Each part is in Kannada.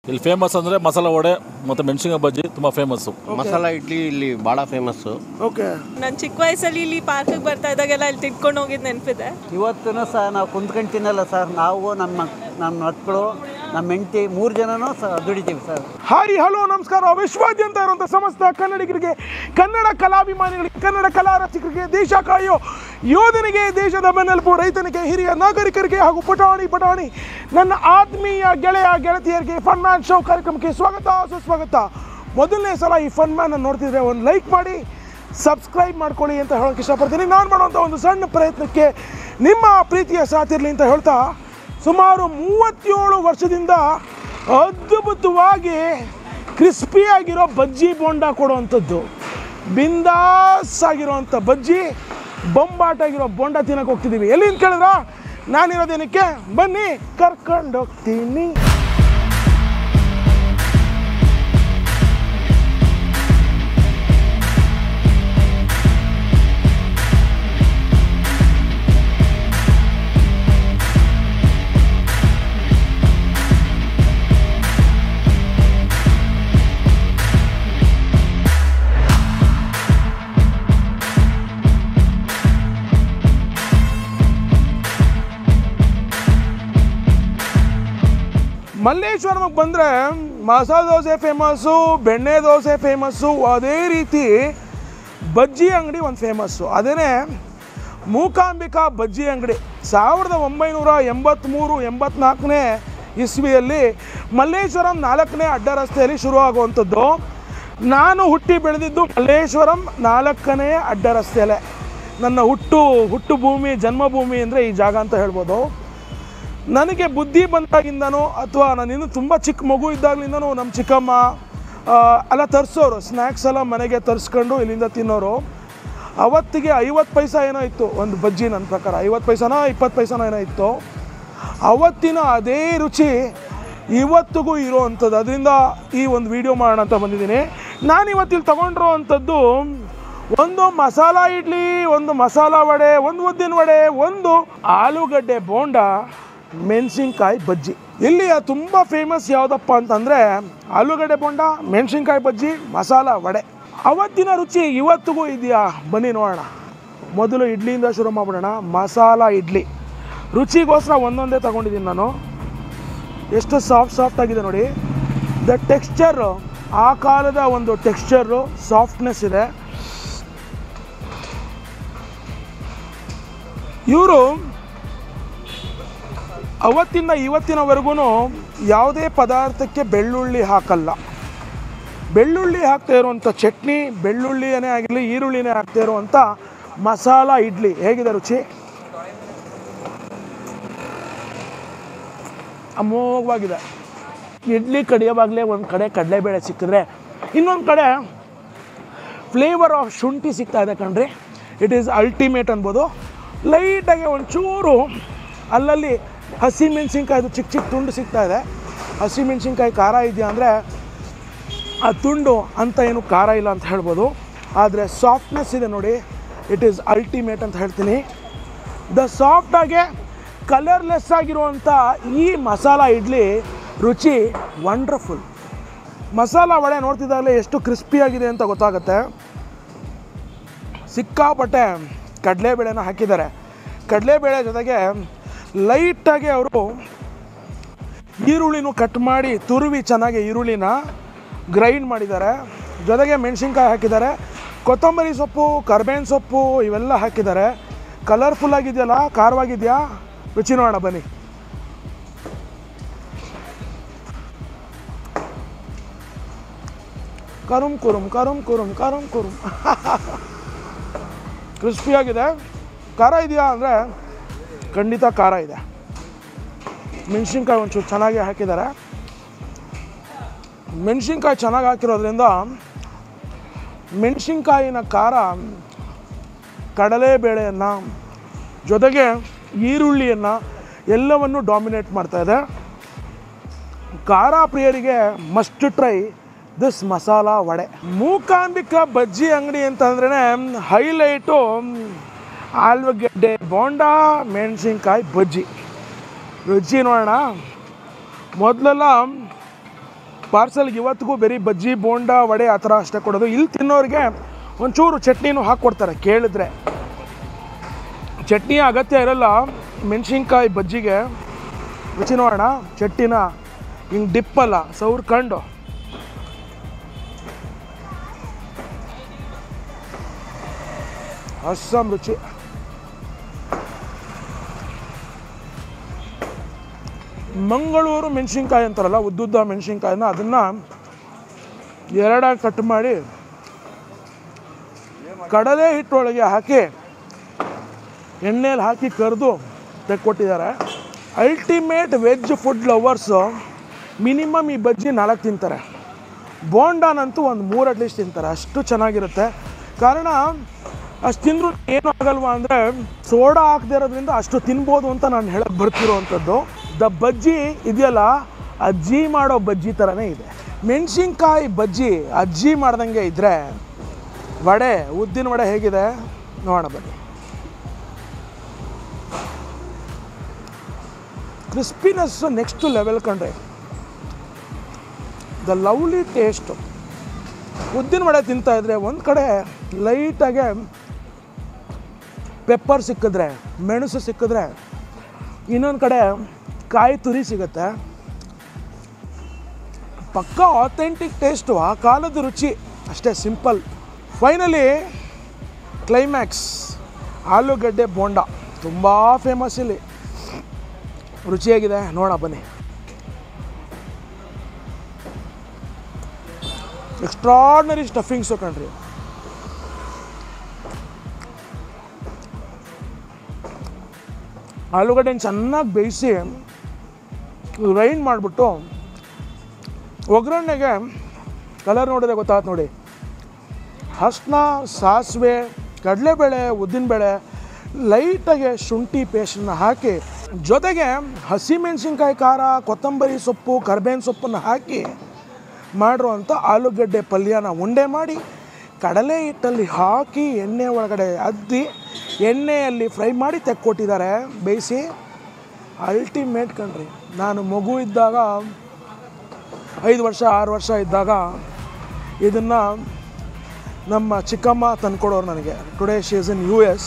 ಇಲ್ಲಿ ಫೇಮಸ್ ಅಂದರೆ ಮಸಾಲ ವಡೆ ಮತ್ತು ಮೆಣಸಿನಕಾಯಿ ಬಜ್ಜಿ ತುಂಬ ಫೇಮಸ್ಸು ಮಸಾಲ ಇಡ್ಲಿ ಇಲ್ಲಿ ಭಾಳ ಫೇಮಸ್ಸು ಓಕೆ ನಾನು ಚಿಕ್ಕ ವಯಸ್ಸಲ್ಲಿ ಇಲ್ಲಿ ಪಾರ್ಕಿಗೆ ಬರ್ತಾ ಇದ್ದಾಗೆಲ್ಲ ಇಲ್ಲಿ ತಿನ್ಕೊಂಡು ಹೋಗಿದ್ದು ನೆನಪಿದೆ ಇವತ್ತೂ ಸಹ ನಾವು ಕುಂತ್ಕೊಂಡು ತಿನ್ನಲ್ಲ ಸರ್ ನಾವು ನಮ್ಮ ನಮ್ಮ ಮಕ್ಕಳು ನಮ್ಮ ಹೆಂಡತಿ ಮೂರು ಜನನೂ ಸಹ ದುಡಿತೀವಿ ಸರ್ ಹಾರಿ ಹಲೋ ನಮಸ್ಕಾರ ವಿಶ್ವಾದ್ಯಂತ ಇರುವಂಥ ಸಮಸ್ತ ಕನ್ನಡಿಗರಿಗೆ ಕನ್ನಡ ಕಲಾಭಿಮಾನಿಗಳಿಗೆ ಕನ್ನಡ ಕಲಾ ರಸಿಕರಿಗೆ ದೇಶ ಕಾಯೋ ಯೋಧನಿಗೆ ದೇಶದ ಬೆನ್ನೆಲುಬು ರೈತನಿಗೆ ಹಿರಿಯ ನಾಗರಿಕರಿಗೆ ಹಾಗೂ ಪುಟಾಣಿ ಪಟಾಣಿ ನನ್ನ ಆತ್ಮೀಯ ಗೆಳೆಯ ಗೆಳತಿಯರಿಗೆ ಫನ್ ಮ್ಯಾನ್ ಶೋ ಕಾರ್ಯಕ್ರಮಕ್ಕೆ ಸ್ವಾಗತ ಸುಸ್ವಾಗತ ಮೊದಲನೇ ಸಲ ಈ ಫನ್ ಮ್ಯಾನ್ ನೋಡ್ತಿದ್ರೆ ಒಂದು ಲೈಕ್ ಮಾಡಿ ಸಬ್ಸ್ಕ್ರೈಬ್ ಮಾಡ್ಕೊಳ್ಳಿ ಅಂತ ಹೇಳೋಕೆ ಇಷ್ಟಪಡ್ತೀನಿ ನಾನು ಮಾಡುವಂಥ ಒಂದು ಸಣ್ಣ ಪ್ರಯತ್ನಕ್ಕೆ ನಿಮ್ಮ ಪ್ರೀತಿಯ ಸಾಥ್ ಇರಲಿ ಅಂತ ಹೇಳ್ತಾ ಸುಮಾರು ಮೂವತ್ತೇಳು ವರ್ಷದಿಂದ ಅದ್ಭುತವಾಗಿ ಕ್ರಿಸ್ಪಿಯಾಗಿರೋ ಬಜ್ಜಿ ಬೋಂಡ ಕೊಡುವಂಥದ್ದು ಬಿಂದಾಸ್ ಆಗಿರೋವಂಥ ಬಜ್ಜಿ ಬೊಂಬಾಟಾಗಿರೋ ಬೋಂಡ ತಿನ್ನಕ್ಕೆ ಹೋಗ್ತಿದ್ದೀವಿ ಎಲ್ಲಿಂದ ಕೇಳಿದ್ರ ನಾನಿರೋದೇನಕ್ಕೆ ಬನ್ನಿ ಕರ್ಕೊಂಡೋಗ್ತೀನಿ ಮಲ್ಲೇಶ್ವರಕ್ಕೆ ಬಂದರೆ ಮಸಾಲೆ ದೋಸೆ ಫೇಮಸ್ಸು ಬೆಣ್ಣೆ ದೋಸೆ ಫೇಮಸ್ಸು ಅದೇ ರೀತಿ ಬಜ್ಜಿ ಅಂಗಡಿ ಒಂದು ಫೇಮಸ್ಸು ಅದೇ ಮೂಕಾಂಬಿಕಾ ಬಜ್ಜಿ ಅಂಗಡಿ ಸಾವಿರದ ಒಂಬೈನೂರ ಎಂಬತ್ತ್ಮೂರು ಎಂಬತ್ನಾಲ್ಕನೇ ಇಸ್ವಿಯಲ್ಲಿ ಮಲ್ಲೇಶ್ವರಂ ನಾಲ್ಕನೇ ಅಡ್ಡ ರಸ್ತೆಯಲ್ಲಿ ಶುರುವಾಗುವಂಥದ್ದು ನಾನು ಹುಟ್ಟಿ ಬೆಳೆದಿದ್ದು ಮಲ್ಲೇಶ್ವರಂ ನಾಲ್ಕನೇ ಅಡ್ಡ ರಸ್ತೆಯಲ್ಲೇ ನನ್ನ ಹುಟ್ಟು ಹುಟ್ಟು ಭೂಮಿ ಜನ್ಮಭೂಮಿ ಅಂದರೆ ಈ ಜಾಗ ಅಂತ ಹೇಳ್ಬೋದು ನನಗೆ ಬುದ್ಧಿ ಬಂದಾಗಿಂದನೂ ಅಥವಾ ನಾನು ಇನ್ನೂ ತುಂಬ ಚಿಕ್ಕ ಮಗು ಇದ್ದಾಗಲಿಂದನೂ ನಮ್ಮ ಚಿಕ್ಕಮ್ಮ ಆ, ಎಲ್ಲ ತರಿಸೋರು ಸ್ನ್ಯಾಕ್ಸ್ ಎಲ್ಲ ಮನೆಗೆ ತರಿಸ್ಕೊಂಡು ಇಲ್ಲಿಂದ ತಿನ್ನೋರು ಅವತ್ತಿಗೆ ಐವತ್ತು ಪೈಸಾ ಏನೋ ಇತ್ತು ಒಂದು ಬಜ್ಜಿ ನನ್ನ ಪ್ರಕಾರ ಐವತ್ತು ಪೈಸಾನೋ ಇಪ್ಪತ್ತು ಪೈಸಾನೋ ಏನೋ ಇತ್ತು ಅವತ್ತಿನ ಅದೇ ರುಚಿ ಇವತ್ತಿಗೂ ಇರೋವಂಥದ್ದು ಅದರಿಂದ ಈ ಒಂದು ವಿಡಿಯೋ ಮಾಡೋಣ ಅಂತ ಬಂದಿದ್ದೀನಿ ನಾನು ಇವತ್ತಿಲ್ಲಿ ತೊಗೊಂಡಿರೋ ಅಂಥದ್ದು ಒಂದು ಮಸಾಲ ಇಡ್ಲಿ ಒಂದು ಮಸಾಲ ವಡೆ ಒಂದು ಉದ್ದಿನ ವಡೆ ಒಂದು ಆಲೂಗಡ್ಡೆ ಬೋಂಡ ಮೆಣಸಿನ್ಕಾಯಿ ಬಜ್ಜಿ ಇಲ್ಲಿಯ ತುಂಬ ಫೇಮಸ್ ಯಾವುದಪ್ಪ ಅಂತಂದರೆ ಆಲೂಗಡ್ಡೆ ಬೋಂಡ ಮೆಣಸಿನ್ಕಾಯಿ ಬಜ್ಜಿ ಮಸಾಲ ವಡೆ ಅವತ್ತಿನ ರುಚಿ ಇವತ್ತಿಗೂ ಇದೆಯಾ ಬನ್ನಿ ನೋಡೋಣ ಮೊದಲು ಇಡ್ಲಿಯಿಂದ ಶುರು ಮಾಡ್ಬಿಡೋಣ ಮಸಾಲ ಇಡ್ಲಿ ರುಚಿಗೋಸ್ಕರ ಒಂದೊಂದೇ ತಗೊಂಡಿದ್ದೀನಿ ನಾನು ಎಷ್ಟು ಸಾಫ್ಟ್ ಸಾಫ್ಟ್ ಆಗಿದೆ ನೋಡಿ ದ ಟೆಕ್ಸ್ಚರ್ ಆ ಕಾಲದ ಒಂದು ಟೆಕ್ಸ್ಚರು ಸಾಫ್ಟ್ನೆಸ್ ಇದೆ ಇವರು ಅವತ್ತಿಂದ ಇವತ್ತಿನವರೆಗೂ ಯಾವುದೇ ಪದಾರ್ಥಕ್ಕೆ ಬೆಳ್ಳುಳ್ಳಿ ಹಾಕಲ್ಲ ಬೆಳ್ಳುಳ್ಳಿ ಹಾಕ್ತಾ ಇರುವಂಥ ಚಟ್ನಿ ಬೆಳ್ಳುಳ್ಳಿಯೇ ಆಗಿರಲಿ ಈರುಳ್ಳಿನೇ ಹಾಕ್ತಾ ಇರುವಂಥ ಮಸಾಲ ಇಡ್ಲಿ ಹೇಗಿದೆ ರುಚಿ ಅಮೋಘವಾಗಿದೆ ಇಡ್ಲಿ ಕಡಿಯೋವಾಗಲೇ ಒಂದು ಕಡೆ ಕಡಲೆಬೇಳೆ ಸಿಕ್ಕಿದ್ರೆ ಇನ್ನೊಂದು ಕಡೆ ಫ್ಲೇವರ್ ಆಫ್ ಶುಂಠಿ ಸಿಗ್ತಾ ಇದೆ ಕಣ್ರಿ ಇಟ್ ಈಸ್ ಅಲ್ಟಿಮೇಟ್ ಅನ್ಬೋದು ಲೈಟಾಗಿ ಒಂಚೂರು ಅಲ್ಲಲ್ಲಿ ಹಸಿ ಮೆಣಸಿನ್ಕಾಯ್ದು ಚಿಕ್ಕ ಚಿಕ್ಕ ತುಂಡು ಸಿಗ್ತಾ ಇದೆ ಹಸಿ ಮೆಣಸಿನ್ಕಾಯಿ ಖಾರ ಇದೆಯಾ ಅಂದರೆ ಆ ತುಂಡು ಅಂತ ಏನು ಖಾರ ಇಲ್ಲ ಅಂತ ಹೇಳ್ಬೋದು ಆದರೆ ಸಾಫ್ಟ್ನೆಸ್ ಇದೆ ನೋಡಿ ಇಟ್ ಈಸ್ ಅಲ್ಟಿಮೇಟ್ ಅಂತ ಹೇಳ್ತೀನಿ ದ ಸಾಫ್ಟಾಗೆ ಕಲರ್ಲೆಸ್ ಆಗಿರುವಂಥ ಈ ಮಸಾಲ ಇಡ್ಲಿ ರುಚಿ ವಂಡರ್ಫುಲ್ ಮಸಾಲ ವಡೆ ನೋಡ್ತಿದ್ದಾಗಲೇ ಎಷ್ಟು ಕ್ರಿಸ್ಪಿಯಾಗಿದೆ ಅಂತ ಗೊತ್ತಾಗುತ್ತೆ ಸಿಕ್ಕಾಪಟ್ಟೆ ಕಡಲೆಬೇಳೆನ ಹಾಕಿದ್ದಾರೆ ಕಡಲೆಬೇಳೆ ಜೊತೆಗೆ ಲೈಟಾಗಿ ಅವರು ಈರುಳ್ಳಿನೂ ಕಟ್ ಮಾಡಿ ತುರುವಿ ಚೆನ್ನಾಗಿ ಈರುಳ್ಳಿನ ಗ್ರೈಂಡ್ ಮಾಡಿದ್ದಾರೆ ಜೊತೆಗೆ ಮೆಣಸಿನ್ಕಾಯಿ ಹಾಕಿದ್ದಾರೆ ಕೊತ್ತಂಬರಿ ಸೊಪ್ಪು ಕರ್ಬೇವಿನ ಸೊಪ್ಪು ಇವೆಲ್ಲ ಹಾಕಿದ್ದಾರೆ ಕಲರ್ಫುಲ್ ಆಗಿದೆಯಲ್ಲ ಖಾರವಾಗಿದೆಯಾ ರುಚಿ ನೋಡೋಣ ಬನ್ನಿ ಕರುಮ್ ಕುರುಮ್ ಕರುಮ್ ಕುರುಮ್ ಕರುಮ್ ಕುರುಮ್ ಕ್ರಿಸ್ಪಿಯಾಗಿದೆ ಖಾರ ಇದೆಯಾ ಅಂದರೆ ಖಂಡಿತ ಖಾರ ಇದೆ ಮೆಣಸಿನ್ಕಾಯಿ ಒಂಚೂರು ಚೆನ್ನಾಗಿ ಹಾಕಿದ್ದಾರೆ ಮೆಣಸಿನ್ಕಾಯಿ ಚೆನ್ನಾಗಿ ಹಾಕಿರೋದ್ರಿಂದ ಮೆಣಸಿನ್ಕಾಯಿನ ಖಾರ ಕಡಲೆಬೇಳೆಯನ್ನು ಜೊತೆಗೆ ಈರುಳ್ಳಿಯನ್ನು ಎಲ್ಲವನ್ನು ಡಾಮಿನೇಟ್ ಮಾಡ್ತಾ ಇದೆ ಖಾರ ಪ್ರಿಯರಿಗೆ must try this masala vada Mookambika Bajji Angadi ಅಂತಂದ್ರೆ ಹೈಲೈಟು ಆಲೂಗಡ್ಡೆ ಬೋಂಡ ಮೆಣಸಿನ್ಕಾಯಿ ಬಜ್ಜಿ ರುಚಿ ನೋಡೋಣ ಮೊದಲೆಲ್ಲ ಪಾರ್ಸಲ್ಗೆ ಇವತ್ತಿಗೂ ಬರೀ ಬಜ್ಜಿ ಬೋಂಡ ವಡೆ ಆ ಥರ ಅಷ್ಟೇ ಕೊಡೋದು ಇಲ್ಲಿ ತಿನ್ನೋರಿಗೆ ಒಂಚೂರು ಚಟ್ನಿನೂ ಹಾಕ್ಕೊಡ್ತಾರೆ ಕೇಳಿದ್ರೆ ಚಟ್ನಿ ಅಗತ್ಯ ಇರಲ್ಲ ಮೆಣಸಿನ್ಕಾಯಿ ಬಜ್ಜಿಗೆ ರುಚಿ ನೋಡೋಣ ಚಟ್ನಿನ ಹಿಂಗೆ ಡಿಪ್ಪಲ್ಲ ಸೌರ್ಕಂಡು ಅಸ್ಸಾಂ ರುಚಿ ಮಂಗಳೂರು ಮೆಣಸಿನ್ಕಾಯಿ ಅಂತಾರಲ್ಲ ಉದ್ದುದ್ದ ಮೆಣಸಿನ್ಕಾಯಿನ ಅದನ್ನು ಎರಡಾಗಿ ಕಟ್ ಮಾಡಿ ಕಡಲೆ ಹಿಟ್ಟೊಳಗೆ ಹಾಕಿ ಎಣ್ಣೆಲಿ ಹಾಕಿ ಕರೆದು ತೆಕ್ಕೊಟ್ಟಿದ್ದಾರೆ ultimate veg food lovers minimum ಈ ಬಜ್ಜಿ ನಾಲ್ಕು ತಿಂತಾರೆ ಬೋಂಡಾನಂತೂ ಒಂದು ಮೂರು ಅಟ್ಲೀಸ್ಟ್ ತಿಂತಾರೆ ಅಷ್ಟು ಚೆನ್ನಾಗಿರುತ್ತೆ ಕಾರಣ ಅಷ್ಟು ತಿಂದರೂ ಏನು ಆಗಲ್ವಾ ಅಂದರೆ ಸೋಡಾ ಹಾಕದೇ ಇರೋದ್ರಿಂದ ಅಷ್ಟು ತಿನ್ಬೋದು ಅಂತ ನಾನು ಹೇಳಕ್ಕೆ ಬರ್ತಿರೋವಂಥದ್ದು ದ ಬಜ್ಜಿ ಇದೆಯಲ್ಲ ಅಜ್ಜಿ ಮಾಡೋ ಬಜ್ಜಿ ಥರನೇ ಇದೆ ಮೆಣಸಿನ್ಕಾಯಿ ಬಜ್ಜಿ ಅಜ್ಜಿ ಮಾಡ್ದಂಗೆ ಇದ್ದರೆ ವಡೆ ಉದ್ದಿನ ವಡೆ ಹೇಗಿದೆ ನೋಡೋಣ ಬನ್ನಿ ಕ್ರಿಸ್ಪಿನೆಸ್ ನೆಕ್ಸ್ಟ್ ಲೆವೆಲ್ ಕಂಡ್ರೆ ದ ಲವ್ಲಿ ಟೇಸ್ಟು ಉದ್ದಿನ ವಡೆ ತಿಂತಾ ಇದ್ರೆ ಒಂದು ಕಡೆ ಲೈಟಾಗೆ ಪೆಪ್ಪರ್ ಸಿಕ್ಕಿದ್ರೆ ಮೆಣಸು ಸಿಕ್ಕಿದ್ರೆ ಇನ್ನೊಂದು ಕಡೆ ಕಾಯಿ ತುರಿ ಸಿಗುತ್ತೆ ಪಕ್ಕ ಆಥೆಂಟಿಕ್ ಟೇಸ್ಟು ಆ ಕಾಲದ ರುಚಿ ಅಷ್ಟೇ ಸಿಂಪಲ್ ಫೈನಲಿ ಕ್ಲೈಮ್ಯಾಕ್ಸ್ ಆಲೂಗಡ್ಡೆ ಬೋಂಡ ತುಂಬ ಫೇಮಸ್ ಇಲ್ಲಿ ರುಚಿಯಾಗಿದೆ ನೋಡೋಣ ಬನ್ನಿ ಎಕ್ಸ್ಟ್ರಾರ್ಡ್ನರಿ ಸ್ಟಫಿಂಗ್ಸು ಕಣ್ರಿ ಆಲೂಗಡ್ಡೆನ ಚೆನ್ನಾಗಿ ಬೇಯಿಸಿ ರೈನ್ ಮಾಡಿಬಿಟ್ಟು ಒಗ್ಗರಣೆಗೆ ಕಲರ್ ನೋಡಿದ್ರೆ ಗೊತ್ತಾಗತ್ತೆ ನೋಡಿ ಹಸ್ನ ಸಾಸಿವೆ ಕಡಲೆಬೇಳೆ ಉದ್ದಿನಬೇಳೆ ಲೈಟಾಗಿ ಶುಂಠಿ ಪೇಸ್ಟನ್ನ ಹಾಕಿ ಜೊತೆಗೆ ಹಸಿಮೆಣಸಿನ್ಕಾಯಿ ಖಾರ ಕೊತ್ತಂಬರಿ ಸೊಪ್ಪು ಕರ್ಬೇವಿನ ಸೊಪ್ಪನ್ನು ಹಾಕಿ ಮಾಡಿರುವಂಥ ಆಲೂಗಡ್ಡೆ ಪಲ್ಯನ ಉಂಡೆ ಮಾಡಿ ಕಡಲೆ ಹಿಟ್ಟಲ್ಲಿ ಹಾಕಿ ಎಣ್ಣೆ ಒಳಗಡೆ ಅದ್ದಿ ಎಣ್ಣೆಯಲ್ಲಿ ಫ್ರೈ ಮಾಡಿ ತೆಕ್ಕೊಟ್ಟಿದ್ದಾರೆ ಬೇಯಿಸಿ ಅಲ್ಟಿಮೇಟ್ ಕಣ್ರಿ ನಾನು ಮಗು ಇದ್ದಾಗ ಐದು ವರ್ಷ ಆರು ವರ್ಷ ಇದ್ದಾಗ ಇದನ್ನು ನಮ್ಮ ಚಿಕ್ಕಮ್ಮ ತಂದ್ಕೊಡೋರು ನನಗೆ today she is in U S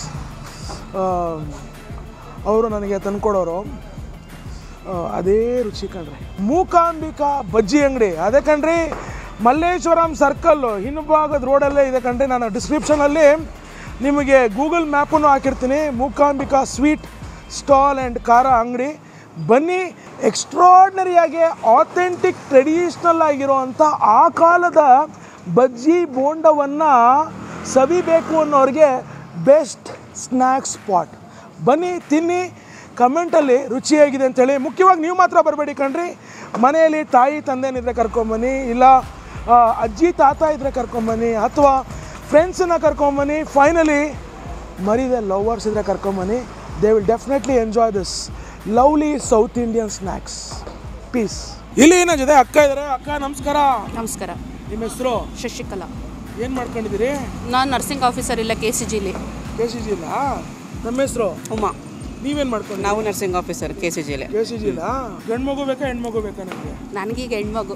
ಅವರು ನನಗೆ ತಂದ್ಕೊಡೋರು ಆ, ಅದೇ ರುಚಿ ಕಣ್ರಿ ಮೂಕಾಂಬಿಕಾ ಬಜ್ಜಿ ಅಂಗಡಿ ಅದೇ ಕಣ್ರಿ ಮಲ್ಲೇಶ್ವರಂ ಸರ್ಕಲ್ಲು ಹಿಂಭಾಗದ ರೋಡಲ್ಲೇ ಇದೆ ಕಣ್ರಿ ನಾನು ಡಿಸ್ಕ್ರಿಪ್ಷನಲ್ಲಿ ನಿಮಗೆ ಗೂಗಲ್ ಮ್ಯಾಪನ್ನು ಹಾಕಿರ್ತೀನಿ ಮೂಕಾಂಬಿಕಾ ಸ್ವೀಟ್ ಸ್ಟಾಲ್ ಆ್ಯಂಡ್ ಖಾರ ಅಂಗಡಿ ಬನ್ನಿ ಎಕ್ಸ್ಟ್ರಾರ್ಡ್ನರಿಯಾಗಿ ಆಥೆಂಟಿಕ್ ಟ್ರೆಡಿಷ್ನಲ್ ಆಗಿರುವಂಥ ಆ ಕಾಲದ ಬಜ್ಜಿ ಬೋಂಡವನ್ನು ಸವಿಬೇಕು ಅನ್ನೋರಿಗೆ ಬೆಸ್ಟ್ ಸ್ನ್ಯಾಕ್ ಸ್ಪಾಟ್ ಬನ್ನಿ ತಿನ್ನಿ ಕಮೆಂಟಲ್ಲಿ ರುಚಿಯಾಗಿದೆ ಅಂತೇಳಿ ಮುಖ್ಯವಾಗಿ ನೀವು ಮಾತ್ರ ಬರಬೇಡಿ ಕಣ್ರಿ ಮನೆಯಲ್ಲಿ ತಾಯಿ ತಂದೆನಿದ್ರೆ ಕರ್ಕೊಂಬನ್ನಿ ಇಲ್ಲ ಆ, ಅಜ್ಜಿ ತಾತ ಇದ್ದರೆ ಕರ್ಕೊಂಬನ್ನಿ ಅಥವಾ ಫ್ರೆಂಡ್ಸನ್ನ ಕರ್ಕೊಂಬನ್ನಿ ಫೈನಲಿ ಮರಿದೆ ಲವರ್ಸ್ ಇದ್ದರೆ ಕರ್ಕೊಂಬನ್ನಿ they will definitely enjoy this lovely South Indian snacks piece ಇಲ್ಲಿ ನನ್ನ ಜೊತೆ ಅಕ್ಕ ಇದ್ದಾರೆ ಅಕ್ಕ ನಮಸ್ಕಾರ ನಮಸ್ಕಾರ ನಿಮ್ಮ ಹೆಸರು ಶಶಿಕಲಾ ಏನು ಮಾಡ್ಕೊಂಡಿದ್ದೀರಿ ನಾನು ನರ್ಸಿಂಗ್ ಆಫೀಸರ್ ಇಲ್ಲ ಕೆ ಸಿ ಜಿಲಿ ಕೆ ಸಿ ಜಿ ಇಲ್ಲ ನಮ್ಮ ಹೆಸರು ಉಮಾ ನೀವೇನು ಮಾಡ್ಕೊಂಡು ನಾವು ನರ್ಸಿಂಗ್ ಆಫೀಸರ್ ಕೆ ಸಿ ಜಿಲೆ ಕೆ ಸಿ ಜಿ ಇಲ್ಲ ಗಂಡು ಮಗು ಬೇಕಾ ಹೆಣ್ಮಗು ಬೇಕಾ ನನಗೆ ನನಗೀಗ ಹೆಣ್ಮಗು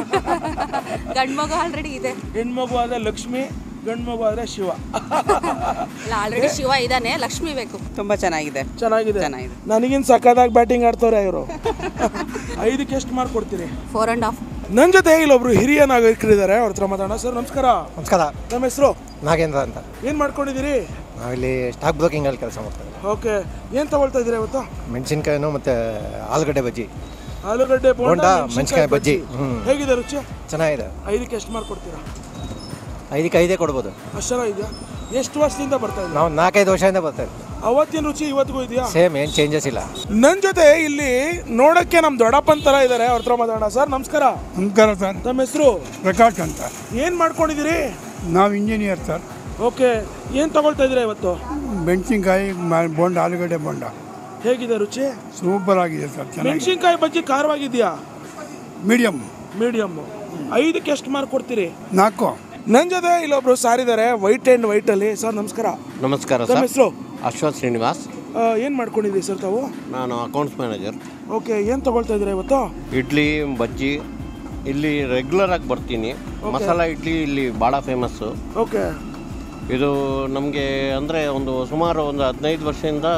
ಗಂಡ್ಮಗು ಆಲ್ರೆಡಿ ಇದೆ ಹೆಣ್ಮಗು ಆದರೆ ಲಕ್ಷ್ಮಿ ಗಂಡು ಮಗು ಆದರೆ ಶಿವ ಇಲ್ಲ ಆಲ್ರೆಡಿ ಶಿವ ಇದ್ದಾನೆ ಲಕ್ಷ್ಮಿ ಬೇಕು ತುಂಬ ಚೆನ್ನಾಗಿದೆ ಚೆನ್ನಾಗಿದೆ ಚೆನ್ನಾಗಿದೆ. ನನಗಿನ್ ಸಖತ್ತಾಗಿ ಬ್ಯಾಟಿಂಗ್ ಆಡ್ತವ್ರೆ ಇವರು ಐದಕ್ಕೆ ಎಷ್ಟು ಮಾರ್ಕ್ ಕೊಡ್ತೀರಿ ಫೋರ್ ಆ್ಯಂಡ್ ಹಾಫ್ ನನ್ನ ಜೊತೆ ಇಲ್ಲೊಬ್ರು ಹಿರಿಯ ನಾಗರಿಕರಿದ್ದಾರೆ ಅವ್ರ ಹತ್ರ ಮಾತಾಡೋಣ ಸರ್ ನಮಸ್ಕಾರ ನಮಸ್ಕಾರ ನಮ್ಮ ಹೆಸರು ನಾಗೇಂದ್ರ ಅಂತ ಏನು ಮಾಡ್ಕೊಂಡಿದ್ದೀರಿ ನಾವಿಲ್ಲಿ ಸ್ಟಾಕ್ ಬ್ರೋಕಿಂಗಲ್ಲಿ ಕೆಲಸ ಮಾಡ್ತೇವೆ ಓಕೆ ಏನು ತಗೊಳ್ತಾ ಇದ್ದೀರಾ ಇವತ್ತು ಮೆಣಸಿನ್ಕಾಯಿನು ಮತ್ತು ಆಲೂಗಡ್ಡೆ ಬಜ್ಜಿ ಆಲೂಗಡ್ಡೆ ಬೋಂಡ ಬೋಂಡ, ಮೆಣಸಿನ್ಕಾಯಿ ಮೆಣಸಿನ್ಕಾಯಿ ಬಜ್ಜಿ. ಹ್ಮ್. ಹೇಗಿದೆ ರುಚಿ ಚೆನ್ನಾಗಿದೆ ಐದಕ್ಕೆ ಎಷ್ಟು ಮಾರ್ಕ್ ಕೊಡ್ತೀರಾ ಐದಕ್ಕೆ ಐದೇ ಕೊಡ್ಬೋದು ಅಷ್ಟು ಇದೆಯಾ ಎಷ್ಟು ವರ್ಷದಿಂದ ಬರ್ತಾ ಇದೆ ನಾವು ನಾಲ್ಕೈದು ವರ್ಷದಿಂದ ಬರ್ತೇವೆ ಅವತ್ತಿನ ರುಚಿ ಇವತ್ತಿಗೂ ಇದೆಯಾ ಸೇಮ್ ಏನು ಚೇಂಜಸ್ ಇಲ್ಲ ನನ್ನ ಜೊತೆ ಇಲ್ಲಿ ನೋಡಕ್ಕೆ ನಮ್ಮ ದೊಡ್ಡಪ್ಪನ ಥರ ಇದ್ದಾರೆ ಅವ್ರ ಹತ್ರ ಮಾತಾಡೋಣ ಸರ್ ನಮಸ್ಕಾರ ನಮಸ್ಕಾರ ಸರ್ ನಮ್ಮ ಹೆಸರು ಪ್ರಕಾಶ್ ಅಂತ ಏನು ಮಾಡ್ಕೊಂಡಿದ್ದೀರಿ ನಾವು ಇಂಜಿನಿಯರ್ ಸರ್ ಓಕೆ ಏನು ತಗೊಳ್ತಾ ಇದ್ದೀರಾ ಇವತ್ತು ಮೆಣಸಿನ್ಕಾಯಿ ಮ- ಬೋಂಡ ಆಲೂಗಡ್ಡೆ ಬೋಂಡ ಹೇಗಿದೆ ರುಚಿ ಸೂಪರ್ ಆಗಿದೆ ಸರ್ ಚೆನ್ನಾಗಿ ಮೆಣಸಿನ್ಕಾಯಿ ಬಜ್ಜಿ ಖಾರವಾಗಿದೆಯಾ ಮೀಡಿಯಮ್ ಮೀಡಿಯಮ್ಮು ಐದಕ್ಕೆ ಎಷ್ಟು ಮಾರ್ಕ್ ಕೊಡ್ತೀರಿ ನಾಲ್ಕು ನನ್ನ ಜೊತೆ ಇಲ್ಲೊಬ್ರು ಸಾರ್ ಇದ್ದಾರೆ ವೈಟ್ ಆ್ಯಂಡ್ ವೈಟಲ್ಲಿ ಸರ್ ನಮಸ್ಕಾರ ನಮಸ್ಕಾರ ತಮ್ಮ ಸರ್ ಹೆಸರು ಅಶ್ವಥ್ ಶ್ರೀನಿವಾಸ್ ಏನು ಮಾಡ್ಕೊಂಡಿದ್ದೀರಿ ಸರ್ ತಾವು ನಾನು ಅಕೌಂಟ್ಸ್ ಮ್ಯಾನೇಜರ್ ಓಕೆ ಏನು ತಗೊಳ್ತಾ ಇದ್ದೀರಾ ಇವತ್ತು ಇಡ್ಲಿ ಬಜ್ಜಿ ಇಲ್ಲಿ ರೆಗ್ಯುಲರ್ ಆಗಿ ಬರ್ತೀನಿ ಮಸಾಲ ಇಡ್ಲಿ ಇಲ್ಲಿ ಭಾಳ ಫೇಮಸ್ಸು ಓಕೆ ಇದು ನಮಗೆ ಅಂದರೆ ಒಂದು ಸುಮಾರು ಒಂದು ಹದಿನೈದು ವರ್ಷದಿಂದ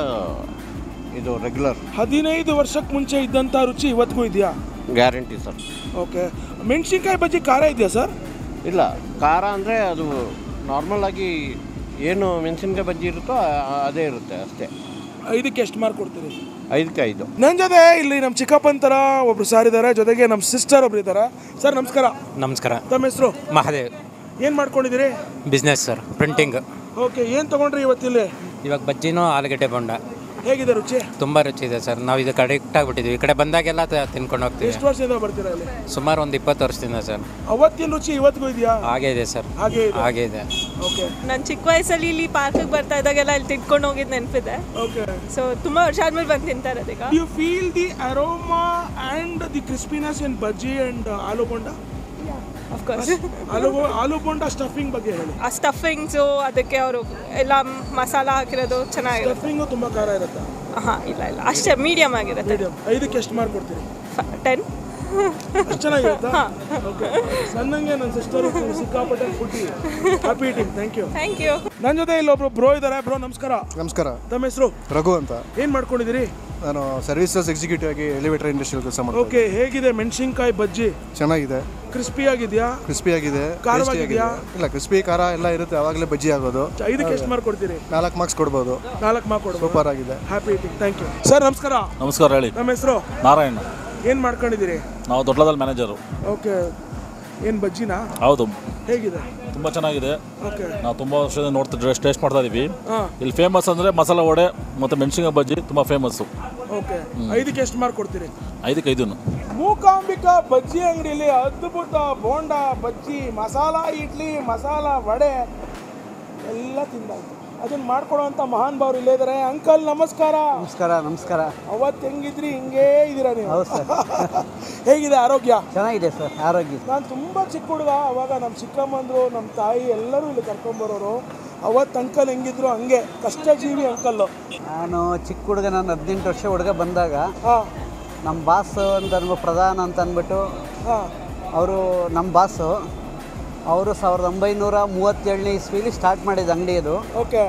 ಇದು ರೆಗ್ಯುಲರ್ ಹದಿನೈದು ವರ್ಷಕ್ಕೆ ಮುಂಚೆ ಇದ್ದಂಥ ರುಚಿ ಇವತ್ತಿಗೂ ಇದೆಯಾ ಗ್ಯಾರಂಟಿ ಸರ್ ಓಕೆ ಮೆಣಸಿನ್ಕಾಯಿ ಬಜ್ಜಿ ಖಾರ ಇದೆಯಾ ಸರ್ ಇಲ್ಲ ಖಾರ ಅಂದರೆ ಅದು ನಾರ್ಮಲ್ ಆಗಿ ಏನು ಮೆಣಸಿನ್ಕಾಯಿ ಬಜ್ಜಿ ಇರುತ್ತೋ ಆ- ಅದೇ ಇರುತ್ತೆ ಅಷ್ಟೇ ಇದಕ್ಕೆ ಎಷ್ಟು ಮಾರ್ಕ್ ಕೊಡ್ತೀರಿ ಐದಕ್ಕೆ ಐದು ನನ್ನ ಜೊತೆ ಇಲ್ಲಿ ನಮ್ಮ ಚಿಕ್ಕಪ್ಪನ ಥರ ಒಬ್ರು ಸಾರ್ ಇದ್ದಾರೆ ಜೊತೆಗೆ ನಮ್ಮ ಸಿಸ್ಟರ್ ಒಬ್ರು ಇದ್ದಾರೆ ಸರ್ ನಮಸ್ಕಾರ ನಮಸ್ಕಾರ ತಮ್ಮ ಹೆಸರು ಮಹಾದೇವ್ ಏನು ಮಾಡ್ಕೊಂಡಿದ್ದೀರಿ ಬಿಸ್ನೆಸ್ ಸರ್ ಪ್ರಿಂಟಿಂಗ್ ಓಕೆ ಏನು ತೊಗೊಂಡ್ರಿ ಇವತ್ತಿಲ್ಲಿ ಇವಾಗ ಬಜ್ಜಿನೂ ಆಲೂಗಡ್ಡೆ ಬೊಂಡ ಹೇಗಿದೆ ರುಚಿ ತುಂಬ ರುಚಿ ಇದೆ ಸರ್ ನಾವು ಇದು ಕರೆಕ್ಟ್ ಆಗಿಬಿಟ್ಟಿದ್ವಿ ಈ ಕಡೆ ಬಂದಾಗೆಲ್ಲ ತ- ತಿನ್ಕೊಂಡು ಹೋಗ್ತೀವಿ ಎಷ್ಟು ವರ್ಷದಿಂದ ಬರ್ತೀರಾ ಇಲ್ಲಿ ಸುಮಾರು ಒಂದು ಇಪ್ಪತ್ತು ವರ್ಷದಿಂದ ಸರ್ ಅವತ್ತಿನ ರುಚಿ ಇವತ್ತಿಗೂ ಇದೆಯಾ ಹಾಗೇ ಇದೆ ಸರ್ ಹಾಗೆ ಇದೆ ಹಾಗೇ ಇದೆ ಓಕೆ ನಾನು ಚಿಕ್ಕ ವಯಸ್ಸಲ್ಲಿ ಇಲ್ಲಿ ಪಾರ್ಕಿಗೆ ಬರ್ತಾ ಇದ್ದಾಗೆಲ್ಲ ಇಲ್ಲಿ ತಿನ್ಕೊಂಡು ಹೋಗಿದ್ದು ನೆನಪಿದೆ ಓಕೆ ಸೊ ತುಂಬ ವರ್ಷ ಆದ್ಮೇಲೆ ಬಂದು ತಿಂತಾರೆ ಅದೀಗ you feel the aroma and the crispiness in bajji and aloo bonda of course aloo aloo bonda stuffing ಬಗ್ಗೆ ಹೇಳಿ ಆ ಸ್ಟಫಿಂಗ್ಸು ಅದಕ್ಕೆ ಅವರು ಎಲ್ಲ ಮಸಾಲ ಹಾಕಿರೋದು ಚೆನ್ನಾಗಿರುತ್ತೆ ಸ್ಟಫಿಂಗು ತುಂಬ ಖಾರ ಇರುತ್ತೆ ಹಾಂ ಇಲ್ಲ ಇಲ್ಲ ಅಷ್ಟೇ ಮೀಡಿಯಮ್ ಆಗಿರುತ್ತೆ ಮೀಡಿಯಂ ಐದಕ್ಕೆ ಎಷ್ಟು ಮಾರ್ಕ್ ಕೊಡ್ತೀರಿ ಟೆನ್ ಅಷ್ಟು ಚೆನ್ನಾಗಿರುತ್ತಾ ಓಕೆ ಸಣ್ಣಂಗೆ ನನ್ನ ಸಿಸ್ಟರ್ ಸಿಕ್ಕಾಪಟ್ಟೆ foodie happy eating thank you thank you ನನ್ನ ಜೊತೆ ಇಲ್ಲೊಬ್ರು ಬ್ರೋ ಇದ್ದಾರೆ ಬ್ರೋ ನಮಸ್ಕಾರ ನಮಸ್ಕಾರ ತಮ್ಮ ಹೆಸರು ರಘು ಅಂತ ಏನು ಮಾಡ್ಕೊಂಡಿದ್ದೀರಿ ನಾನು ಸರ್ವಿಸಸ್ ಎಕ್ಸಿಕ್ಯೂಟಿವ್ ಆಗಿ ಎಲಿವೇಟರ್ ಇಂಡಸ್ಟ್ರಿಯಲ್ಲಿ ಕೆಲಸ ಮಾಡ್ತೀನಿ ಓಕೆ ಹೇಗಿದೆ ಮೆಣಸಿನ್ಕಾಯಿ ಬಜ್ಜಿ ಚೆನ್ನಾಗಿದೆ ಕ್ರಿಸ್ಪಿ ಆಗಿದೆಯಾ ಕ್ರಿಸ್ಪಿ ಆಗಿದೆ ಖಾರವಾಗಿದ್ಯಾ? tasty ಆಗಿದೆ. ಇಲ್ಲ ಕ್ರಿಸ್ಪಿ ಖಾರ ಎಲ್ಲ ಇರುತ್ತೆ ಅವಾಗಲೇ ಬಜ್ಜಿ ಆಗೋದು ಐದಕ್ಕೆ ಎಷ್ಟು ಮಾರ್ಕ್ ಕೊಡ್ತೀರಿ ನಾಲ್ಕು ಮಾರ್ಕ್ಸ್ ಕೊಡ್ಬೋದು ನಾಲ್ಕು ಮಾರ್ಕ್ ಕೊಡ್ಬೋದು ಸೂಪರ್ ಆಗಿದೆ happy eating thank you sir ನಮಸ್ಕಾರ ನಮಸ್ಕಾರ ಹೇಳಿ ನಮ್ಮ ಹೆಸರು ನಾರಾಯಣ ಏನು ಮಾಡ್ಕೊಂಡಿದ್ದೀರಿ ನಾವು ದೊಡ್ಡದಲ್ಲಿ ಮ್ಯಾನೇಜರು ಓಕೆ ಏನು ಬಜ್ಜಿನಾ ಹೌದು ಹೇಗಿದೆ ತುಂಬ ಚೆನ್ನಾಗಿದೆ ಓಕೆ ನಾವು ತುಂಬ ವರ್ಷದಿಂದ ನೋಡ್ತಾ ಟೇಸ್ಟ್ ಮಾಡ್ತಾ ಇದೀವಿ ಹಾಂ ಇಲ್ಲಿ ಫೇಮಸ್ ಅಂದರೆ ಮಸಾಲ ವಡೆ ಮತ್ತು ಮೆಣಸಿನ್ಕಾಯಿ ಬಜ್ಜಿ ತುಂಬ ಫೇಮಸ್ಸು ಓಕೆ ಐದಕ್ಕೆ ಎಷ್ಟು ಮಾರ್ಕ್ ಕೊಡ್ತೀರಿ ಐದಕ್ಕೆ ಐದು ಮೂಕಾಂಬಿಕಾ ಬಜ್ಜಿ ಅಂಗಡಿಯಲ್ಲಿ ಅದ್ಭುತ ಬೋಂಡ ಬಜ್ಜಿ ಮಸಾಲ ಇಡ್ಲಿ ಮಸಾಲ ವಡೆ ಎಲ್ಲ ತಿಂದಾಯ್ತು ಅದನ್ನ ಮಾಡ್ಕೊಡುವಂಥ ಮಹಾನ್ ಭಾವರು ಇಲ್ಲೇ ಇದ್ದಾರೆ ಅಂಕಲ್ ನಮಸ್ಕಾರ ನಮಸ್ಕಾರ ನಮಸ್ಕಾರ ಅವತ್ತು ಹೆಂಗಿದ್ರಿ ಹಿಂಗೇ ಇದ್ದೀರಾ ನೀವು ಹೌದು ಸರ್ ಹೇಗಿದೆ ಆರೋಗ್ಯ ಚೆನ್ನಾಗಿದೆ ಸರ್ ಆರೋಗ್ಯ ನಾನು ತುಂಬ ಚಿಕ್ಕ ಹುಡುಗ ಅವಾಗ ನಮ್ಮ ಚಿಕ್ಕಮ್ಮಂದ್ರು ನಮ್ಮ ತಾಯಿ ಎಲ್ಲರೂ ಇಲ್ಲಿ ಕರ್ಕೊಂಬರೋರು ಅವತ್ತು ಅಂಕಲ್ ಹೆಂಗಿದ್ರು ಹಂಗೆ ಕಷ್ಟಜೀವಿ ಅಂಕಲ್ಲು ನಾನು ಚಿಕ್ಕ ಹುಡುಗ ನಾನು ಹದಿನೆಂಟು ವರ್ಷ ಹುಡುಗ ಬಂದಾಗ ಹಾಂ ನಮ್ಮ ಬಾಸ್ ಅಂತ ಅನ್ಬಿಟ್ಟು ಪ್ರಧಾನ ಅಂತ ಅಂದ್ಬಿಟ್ಟು ಹಾಂ ಅವರು ನಮ್ಮ ಬಾಸು ಅವರು ಸಾವಿರದ ಒಂಬೈನೂರ ಮೂವತ್ತೇಳನೇ ಇಸ್ವಿಲಿ ಸ್ಟಾರ್ಟ್ ಮಾಡಿದ ಅಂಗಡಿ ಅದು ಓಕೆ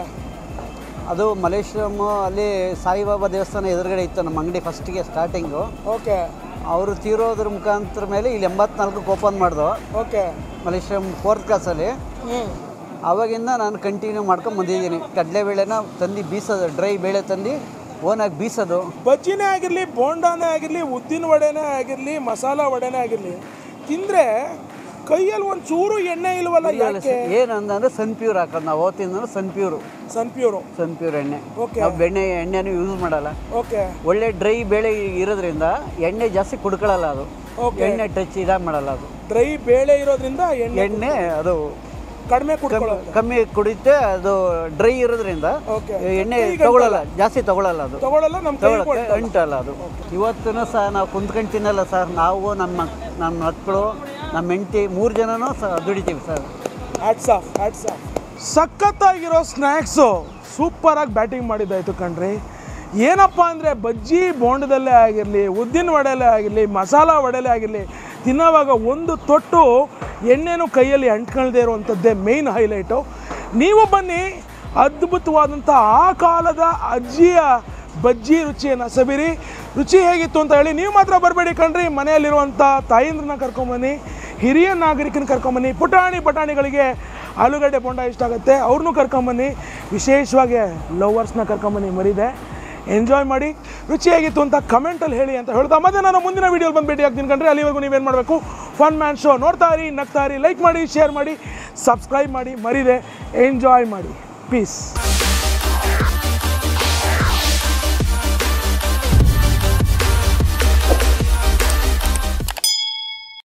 ಅದು ಮಲೇಶ್ವರಂ ಅಲ್ಲಿ ಸಾಯಿಬಾಬಾ ದೇವಸ್ಥಾನ ಎದುರುಗಡೆ ಇತ್ತು ನಮ್ಮ ಅಂಗಡಿ ಫಸ್ಟಿಗೆ ಸ್ಟಾರ್ಟಿಂಗು ಓಕೆ ಅವರು ತೀರೋದ್ರ ಮುಖಾಂತರ ಮೇಲೆ ಇಲ್ಲಿ ಎಂಬತ್ನಾಲ್ಕಕ್ಕೆ ಓಪನ್ ಮಾಡ್ದು ಓಕೆ ಮಲೇಶ್ವರಂ ಫೋರ್ತ್ ಕ್ಲಾಸಲ್ಲಿ ಹ್ಞೂ ಆವಾಗಿಂದ ನಾನು ಕಂಟಿನ್ಯೂ ಮಾಡ್ಕೊಂಡು ಬಂದಿದ್ದೀನಿ ಕಡಲೆಬೇಳೆನ ತಂದು ಬೀಸೋದು ಡ್ರೈ ಬೇಳೆ ತಂದು ಓನಾಗಿ ಬೀಸೋದು ಬಜ್ಜಿನೇ ಆಗಿರಲಿ ಬೋಂಡಾನೇ ಆಗಿರಲಿ ಉದ್ದಿನ ವಡೆನೇ ಆಗಿರಲಿ ಮಸಾಲ ವಡೆನೇ ಆಗಿರಲಿ ತಿಂದರೆ ಕೈಯಲ್ಲಿ ಒಂದು ಚೂರು ಎಣ್ಣೆ ಇಲ್ವಲ್ಲ ಯಾಕೆ ಏನಂದ್ರೆ ಸನ್ ಪ್ಯೂರ್ ಹಾಕೋದು ನಾವು ಅವತ್ತಿಂದ sun pure sun pure sun pure ಎಣ್ಣೆ Okay. ನಾವು ಬೆಣ್ಣೆ ಎಣ್ಣೆನೂ ಯೂಸ್ ಮಾಡಲ್ಲ ಓಕೆ ಒಳ್ಳೆ ಡ್ರೈ ಬೇಳೆ ಇರೋದ್ರಿಂದ ಎಣ್ಣೆ ಜಾಸ್ತಿ ಕುಡ್ಕೊಳ್ಳಲ್ಲ ಅದು Okay. ಎಣ್ಣೆ ಟಚ್ ಇದಾಗ ಮಾಡಲ್ಲ ಅದು ಡ್ರೈ ಬೇಳೆ ಇರೋದ್ರಿಂದ ಎಣ್ಣೆ ಎಣ್ಣೆ ಅದು ಕಡಿಮೆ ಕಮ್ಮಿ ಕುಡ್ಕೊಳ್ಳೋದು ಕಮ್ಮಿ ಕುಡಿಯುತ್ತೆ ಅದು ಡ್ರೈ ಇರೋದ್ರಿಂದ Okay. ಎಣ್ಣೆ ಕೈಗೆ ತಗೊಳ್ಳಲ್ಲ ಜಾಸ್ತಿ ತಗೊಳ್ಳಲ್ಲ ಅದು ತಗೊಳ್ಳಲ್ಲ ನಮ್ಮ ಕೈ ತಗೊಳಕ್ಕೆ ಅಂಟಲ್ಲ ಅದು ಇವತ್ತೂ ಸಹ ನಾವು ಕುಂತ್ಕೊಂಡು ತಿನ್ನಲ್ಲ ಸರ್ ನಾವು ನಮ್ಮ ನಮ್ಮ ಮಕ್ಕಳು ನಮ್ಮ ಹೆಂಡತಿ ಮೂರು ಜನನೂ ಸಹ ದುಡಿತೀವಿ sir hats off hats off ಸಖತ್ತಾಗಿರೋ ಸ್ನ್ಯಾಕ್ಸು ಸೂಪರಾಗಿ ಬ್ಯಾಟಿಂಗ್ ಮಾಡಿದ್ದಾಯ್ತು ಕಣ್ರಿ ಏನಪ್ಪ ಅಂದರೆ ಬಜ್ಜಿ ಬೋಂಡದಲ್ಲೇ ಆಗಿರಲಿ ಉದ್ದಿನ ವಡೆಯಲ್ಲೇ ಆಗಿರಲಿ ಮಸಾಲ ವಡೆಯಲ್ಲೇ ಆಗಿರಲಿ ತಿನ್ನೋವಾಗ ಒಂದು ತೊಟ್ಟು ಎಣ್ಣೆನೂ ಕೈಯಲ್ಲಿ ಅಂಟ್ಕೊಳ್ದೇ ಇರುವಂಥದ್ದೇ ಮೇಯ್ನ್ ಹೈಲೈಟು ನೀವು ಬನ್ನಿ ಅದ್ಭುತವಾದಂಥ ಆ ಕಾಲದ ಅಜ್ಜಿಯ ಬಜ್ಜಿ ರುಚಿಯನ್ನು ಸಬಿರಿ ರುಚಿ ಹೇಗಿತ್ತು ಅಂತ ಹೇಳಿ ನೀವು ಮಾತ್ರ ಬರಬೇಡಿ ಕಣ್ರಿ ಮನೆಯಲ್ಲಿರುವಂಥ ತಾಯಂದ್ರನ್ನ ಕರ್ಕೊಂಬನ್ನಿ ಹಿರಿಯ ನಾಗರಿಕನ ಕರ್ಕೊಂಬನ್ನಿ ಪುಟಾಣಿ ಪಟಾಣಿಗಳಿಗೆ ಆಲೂಗಡ್ಡೆ ಬೋಂಡ ಇಷ್ಟ ಆಗುತ್ತೆ ಅವ್ರನ್ನೂ ಕರ್ಕೊಂಬನ್ನಿ ವಿಶೇಷವಾಗಿ ಲವರ್ಸ್ನ ಕರ್ಕೊಂಬನ್ನಿ ಮರಿದೆ ಎಂಜಾಯ್ ಮಾಡಿ ರುಚಿಯಾಗಿತ್ತು ಅಂತ ಕಮೆಂಟಲ್ಲಿ ಹೇಳಿ ಅಂತ ಹೇಳ್ತಾ ಮತ್ತೆ ನಾನು ಮುಂದಿನ ವೀಡಿಯೋಲಿ ಬಂದು ಭೇಟಿ ಆಗ್ತೀನಿ ಕಣ್ರಿ ಅಲ್ಲಿವರೆಗೂ ನೀವೇನು ಮಾಡಬೇಕು ಫನ್ ಮ್ಯಾನ್ ಶೋ ನೋಡ್ತಾ ಇರಿ ನಗ್ತಾ ಇರಿ ಲೈಕ್ ಮಾಡಿ ಶೇರ್ ಮಾಡಿ ಸಬ್ಸ್ಕ್ರೈಬ್ ಮಾಡಿ ಮರಿದೆ ಎಂಜಾಯ್ ಮಾಡಿ ಪೀಸ್